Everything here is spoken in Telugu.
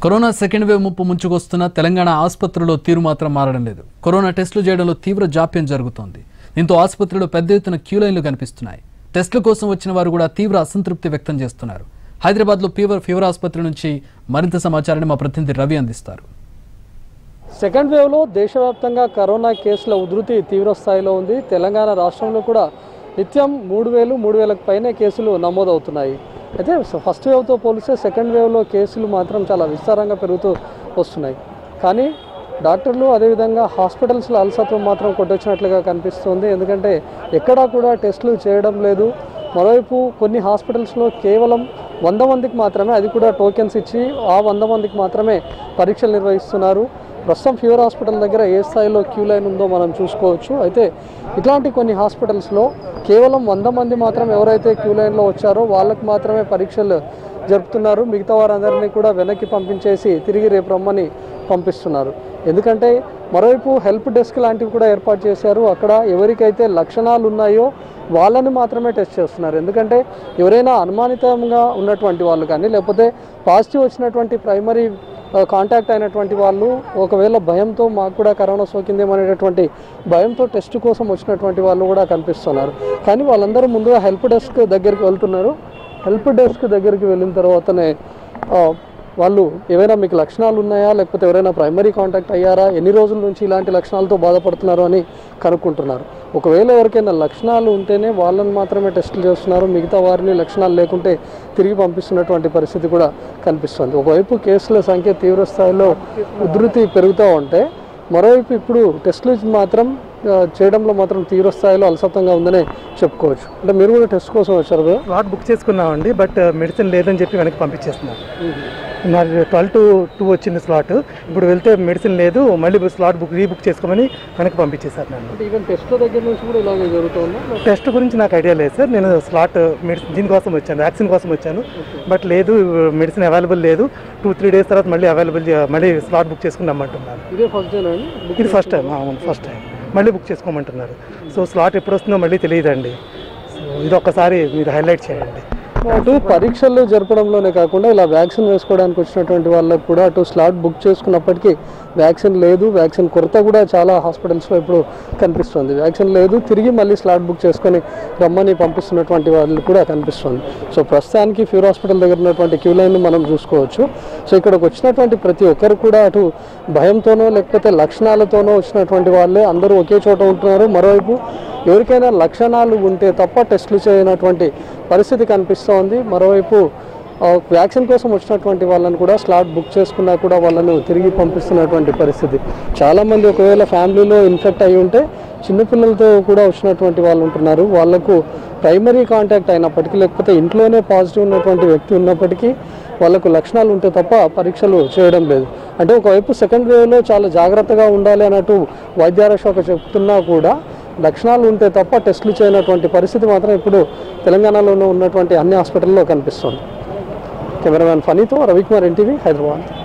కరోనా సెకండ్ వేవ్ ముప్పు ముంచుకొస్తున్న తెలంగాణ ఆసుపత్రిలో తీరు మాత్రం మారడం లేదు కరోనా టెస్టులు చేయడంలో తీవ్ర జాప్యం జరుగుతోంది దీంతో ఆసుపత్రిలో పెద్ద ఎత్తున క్యూ లైన్లు కనిపిస్తున్నాయి టెస్టుల కోసం వచ్చిన వారు కూడా తీవ్ర అసంతృప్తి వ్యక్తం చేస్తున్నారు హైదరాబాద్లో ఫీవర్ ఫీవర్ ఆసుపత్రి నుంచి మరింత సమాచారాన్ని మా ప్రతినిధి రవి అందిస్తారు సెకండ్ వేవ్లో దేశవ్యాప్తంగా కరోనా కేసుల ఉధృతి తీవ్ర స్థాయిలో ఉంది తెలంగాణ రాష్ట్రంలో కూడా నిత్యం మూడు వేలు మూడు వేలకు పైనే కేసులు నమోదవుతున్నాయి అయితే ఫస్ట్ వేవ్తో పోలిస్తే సెకండ్ వేవ్లో కేసులు మాత్రం చాలా విస్తారంగా పెరుగుతూ వస్తున్నాయి కానీ డాక్టర్లు అదేవిధంగా హాస్పిటల్స్లో అలసత్వం మాత్రం కొట్టొచ్చినట్లుగా కనిపిస్తుంది ఎందుకంటే ఎక్కడా కూడా టెస్టులు చేయడం లేదు మరోవైపు కొన్ని హాస్పిటల్స్లో కేవలం వంద మందికి మాత్రమే అది కూడా టోకెన్స్ ఇచ్చి ఆ వంద మందికి మాత్రమే పరీక్షలు నిర్వహిస్తున్నారు ప్రస్తుతం ఫీవర్ హాస్పిటల్ దగ్గర ఏ స్థాయిలో క్యూ లైన్ ఉందో మనం చూసుకోవచ్చు అయితే ఇట్లాంటి కొన్ని హాస్పిటల్స్లో కేవలం వంద మంది మాత్రం ఎవరైతే క్యూ లైన్లో వచ్చారో వాళ్ళకి మాత్రమే పరీక్షలు జరుపుతున్నారు మిగతా వారందరినీ కూడా వెనక్కి పంపించేసి తిరిగి రేపు రమ్మని పంపిస్తున్నారు ఎందుకంటే మరోవైపు హెల్ప్ డెస్క్ లాంటివి కూడా ఏర్పాటు చేశారు అక్కడ ఎవరికైతే లక్షణాలు ఉన్నాయో వాళ్ళని మాత్రమే టెస్ట్ చేస్తున్నారు ఎందుకంటే ఎవరైనా అనుమానితంగా ఉన్నటువంటి వాళ్ళు కానీ లేకపోతే పాజిటివ్ వచ్చినటువంటి ప్రైమరీ కాంటాక్ట్ అయినటువంటి వాళ్ళు ఒకవేళ భయంతో మాకు కూడా కరోనా సోకిందేమనేటటువంటి భయంతో టెస్ట్ కోసం వచ్చినటువంటి వాళ్ళు కూడా కనిపిస్తున్నారు కానీ వాళ్ళందరూ ముందుగా హెల్ప్ డెస్క్ దగ్గరికి వెళ్తున్నారు హెల్ప్ డెస్క్ దగ్గరికి వెళ్ళిన తర్వాతనే ఆ, వాళ్ళు ఏవైనా మీకు లక్షణాలు ఉన్నాయా లేకపోతే ఎవరైనా ప్రైమరీ కాంటాక్ట్ అయ్యారా ఎన్ని రోజుల నుంచి ఇలాంటి లక్షణాలతో బాధపడుతున్నారు అని కనుక్కుంటున్నారు ఒకవేళ ఎవరికైనా లక్షణాలు ఉంటేనే వాళ్ళని మాత్రమే టెస్టులు చేస్తున్నారు మిగతా వారిని లక్షణాలు లేకుంటే తిరిగి పంపిస్తున్నటువంటి పరిస్థితి కూడా కనిపిస్తుంది ఒకవైపు కేసుల సంఖ్య తీవ్ర స్థాయిలో ఉధృతి పెరుగుతూ ఉంటే మరోవైపు ఇప్పుడు టెస్టులు మాత్రం ఆ, చేయడంలో మాత్రం తీవ్ర స్థాయిలో అలసత్వంగా ఉందనే చెప్పుకోవచ్చు అంటే మీరు కూడా టెస్ట్ కోసం వచ్చారు కదా స్లాట్ బుక్ చేసుకున్నామండి బట్ మెడిసిన్ లేదని చెప్పి వెనక్కి పంపించేస్తున్నారు నాది ట్వెల్వ్ టు టూ వచ్చింది స్లాట్ ఇప్పుడు వెళ్తే మెడిసిన్ లేదు మళ్ళీ స్లాట్ బుక్ రీబుక్ చేసుకోమని వెనక్కి పంపించేశారు నన్ను అంటే ఈవెన్ టెస్ట్ల దగ్గర నుంచి కూడా ఇలాగే జరుగుతుందా టెస్ట్ గురించి నాకు ఐడియా లేదు సార్ నేను స్లాట్ మెడిసిన్ దీనికోసం వచ్చాను వ్యాక్సిన్ కోసం వచ్చాను బట్ లేదు మెడిసిన్ అవైలబుల్ లేదు టూ త్రీ డేస్ తర్వాత మళ్ళీ అవైలబుల్ మళ్ళీ స్లాట్ బుక్ చేసుకుని రమ్మంటున్నారు ఇదే ఫస్ట్ డే అండి ఇది ఫస్ట్ టైం అవును ఫస్ట్ టైం మళ్ళీ బుక్ చేసుకోమంటున్నారు సో స్లాట్ ఎప్పుడు వస్తుందో మళ్ళీ తెలియదండి సో ఇది ఒక్కసారి మీరు హైలైట్ చేయండి అటు పరీక్షలు జరపడంలోనే కాకుండా ఇలా వ్యాక్సిన్ వేసుకోవడానికి వచ్చినటువంటి వాళ్ళకు కూడా అటు స్లాట్ బుక్ చేసుకున్నప్పటికీ వ్యాక్సిన్ లేదు వ్యాక్సిన్ కొరత కూడా చాలా హాస్పిటల్స్లో ఇప్పుడు కనిపిస్తుంది వ్యాక్సిన్ లేదు తిరిగి మళ్ళీ స్లాట్ బుక్ చేసుకొని రమ్మని పంపిస్తున్నటువంటి వాళ్ళు కూడా కనిపిస్తుంది సో ప్రస్తుతానికి ఫ్యూర్ హాస్పిటల్ దగ్గర ఉన్నటువంటి క్యూ లైన్ మనం చూసుకోవచ్చు సో ఇక్కడికి వచ్చినటువంటి ప్రతి ఒక్కరు కూడా అటు భయంతోనో లేకపోతే లక్షణాలతోనో వచ్చినటువంటి వాళ్ళే అందరూ ఒకే చోట ఉంటున్నారు మరోవైపు ఎవరికైనా లక్షణాలు ఉంటే తప్ప టెస్టులు చేయనటువంటి పరిస్థితి కనిపిస్తోంది మరోవైపు ఆ, వ్యాక్సిన్ కోసం వచ్చినటువంటి వాళ్ళని కూడా స్లాట్ బుక్ చేసుకున్నా కూడా వాళ్ళను తిరిగి పంపిస్తున్నటువంటి పరిస్థితి చాలామంది ఒకవేళ ఫ్యామిలీలో ఇన్ఫెక్ట్ అయి ఉంటే చిన్నపిల్లలతో కూడా వచ్చినటువంటి వాళ్ళు ఉంటున్నారు వాళ్ళకు ప్రైమరీ కాంటాక్ట్ అయినప్పటికీ లేకపోతే ఇంట్లోనే పాజిటివ్ ఉన్నటువంటి వ్యక్తి ఉన్నప్పటికీ వాళ్ళకు లక్షణాలు ఉంటే తప్ప పరీక్షలు చేయడం లేదు అంటే ఒకవైపు సెకండ్ వేవ్లో చాలా జాగ్రత్తగా ఉండాలి అన్నట్టు వైద్యార శాఖ చెప్తున్నా కూడా లక్షణాలు ఉంటే తప్ప టెస్టులు చేయనటువంటి పరిస్థితి మాత్రం ఇప్పుడు తెలంగాణలోనే ఉన్నటువంటి అన్ని హాస్పిటల్లో కనిపిస్తుంది కెమెరామ్యాన్ ఫనీతో రవికుమార్ ఎన్టీవీ హైదరాబాద్